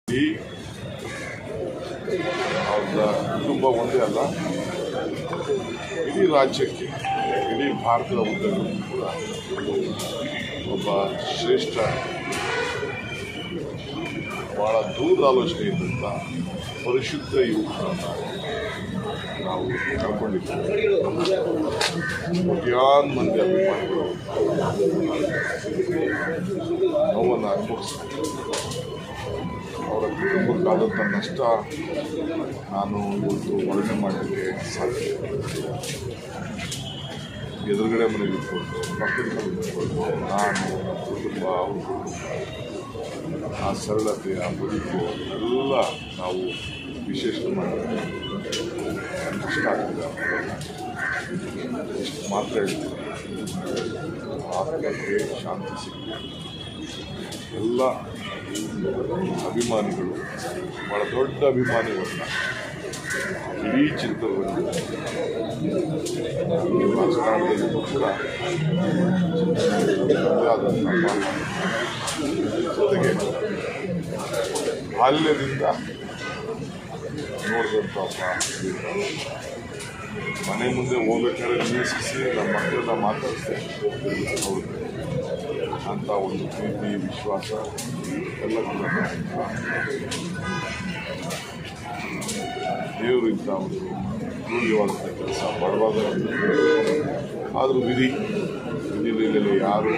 ಈ ಅವ್ರ ಕುಟುಂಬ ಒಂದೇ ಅಲ್ಲ ಇಡೀ ರಾಜ್ಯಕ್ಕೆ ಇಡೀ ಭಾರತದ ಉದ್ದಕ್ಕೂ ಕೂಡ ಒಬ್ಬ ಶ್ರೇಷ್ಠ ಬಹಳ ದೂರದ ಆಲೋಚನೆ ಇದ್ದಂಥ ಪರಿಶುದ್ಧ ಯುವಕರನ್ನು ನಾವು ಕಳ್ಕೊಂಡಿದ್ದೇವೆ ಕೋಟ್ಯಾನ್ ಮಂದಿ ಅಭಿಮಾನಿಗಳು ನೋವನ್ನು ಅನುಭವಿಸ್ತಾರೆ ಅವರ ಕುಟುಂಬಕ್ಕಾದಂಥ ನಷ್ಟ ನಾನು ಇವತ್ತು ವರ್ಣನೆ ಮಾಡಲಿಕ್ಕೆ ಸಾಧ್ಯ ಇಲ್ಲ. ಎದುರುಗಡೆ ಮನೆಗೆ ಇಟ್ಕೊಂಡು ಪಕ್ಕದ ಮನೆಗೆ ಇಟ್ಕೊಂಡು ನಾನು ನನ್ನ ಕುಟುಂಬ ಅವ್ರ ಕುಟುಂಬ ಆ ಸರಳತೆ ಆ ಬದುಕು ಎಲ್ಲ ನಾವು ವಿಶೇಷಣೆ ಮಾಡಿದ್ರೆ ಕಷ್ಟ ಆಗ್ತದೆ ಇಷ್ಟು ಮಾತ್ರ ಹೇಳ್ತೀನಿ ಆತ್ಮಕ್ಕೆ ಶಾಂತಿ ಸಿಗ್ತದೆ ಎಲ್ಲ ಅಭಿಮಾನಿಗಳು ಬಹಳ ದೊಡ್ಡ ಅಭಿಮಾನಿಗಳನ್ನ ಇಡೀ ಚಿತ್ರದಲ್ಲಿ ರಾಜಕಾರಣದಲ್ಲಿಯೂ ಕೂಡ ತನ್ನದೇ ಆದಂಥ ಪಾತ್ರ. ಜೊತೆಗೆ ಬಾಲ್ಯದಿಂದ ನೋಡಿದಂಥ ಒಬ್ಬ ಮನೆ ಮುಂದೆ ಹೋಗ್ಬೇಕಾದ್ರೆ ನಿಲ್ಲಿಸಿ ನಮ್ಮ ಮಕ್ಕಳನ್ನ ಮಾತಾಡಿಸ್ದೆ ಹೌದು ಅಂತ ಒಂದು ಪ್ರೀತಿ ವಿಶ್ವಾಸ ಎಲ್ಲ ಕೂಡ ದೇವರು ಇಂಥ ಒಂದು ಕ್ರೂರ್ಯವಾದಂಥ ಕೆಲಸ ಬಡವಾದ ಆದರೂ ವಿಧಿ ವಿಧಿ ಲೀಲೆಯಲ್ಲಿ ಯಾರು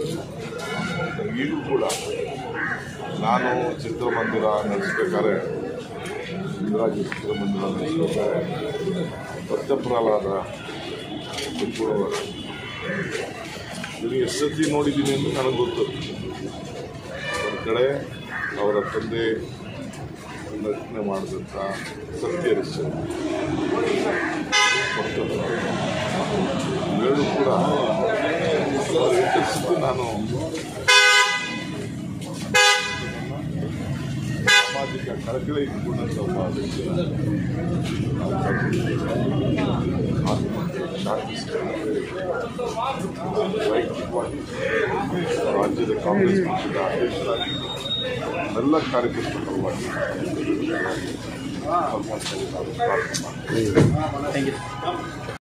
ಈಗಲೂ ಕೂಡ ನಾನು ಚಿತ್ರಮಂದಿರ ನಡೆಸ್ಬೇಕಾದ್ರೆ ಇಂದಿರಾಜಿ ಚಿತ್ರಮಂದಿರ ನಡೆಸ್ಬೇಕಾದ್ರೆ ಸತ್ಯಪ್ರಹ್ಲಾದ ಬೆಂಗಳೂರವರ ಇದನ್ನು ಎಷ್ಟು ಸತಿ ನೋಡಿದ್ದೀನಿ ಅಂತ ನನಗೆ ಗೊತ್ತು ಒಂದು ಕಡೆ ಅವರ ತಂದೆ ರಚನೆ ಮಾಡಿದಂಥ ಸತ್ಯ ಹರಿಶ್ಚಂದ್ರ ಇವೆರಡು ಕೂಡ ಎಷ್ಟು ಸತಿ ನಾನು ಸಾಮಾಜಿಕ ಕಳಕಳಿ ಇಟ್ಕೊಂಡಂಥ ಒಬ್ಬ ವ್ಯಕ್ತಿನ ನಾವು ಕಳ್ಕೊಂಡಿದ್ದೇವೆ. ಆತ್ಮಕ್ಕೆ ಶಾಂತಿ ಸಿಗಲಿ ವೈಯಕ್ತಿಕವಾಗಿ ರಾಜ್ಯದ ಕಾಂಗ್ರೆಸ್ ಪಕ್ಷದ ಅಧ್ಯಕ್ಷರಾಗಿ ಎಲ್ಲ ಕಾರ್ಯಕರ್ತರ ಪರವಾಗಿ ಭಗವಂತನಲ್ಲಿ ನಾನು ಪ್ರಾರ್ಥನೆ ಮಾಡ್ತೀನಿ. Thank you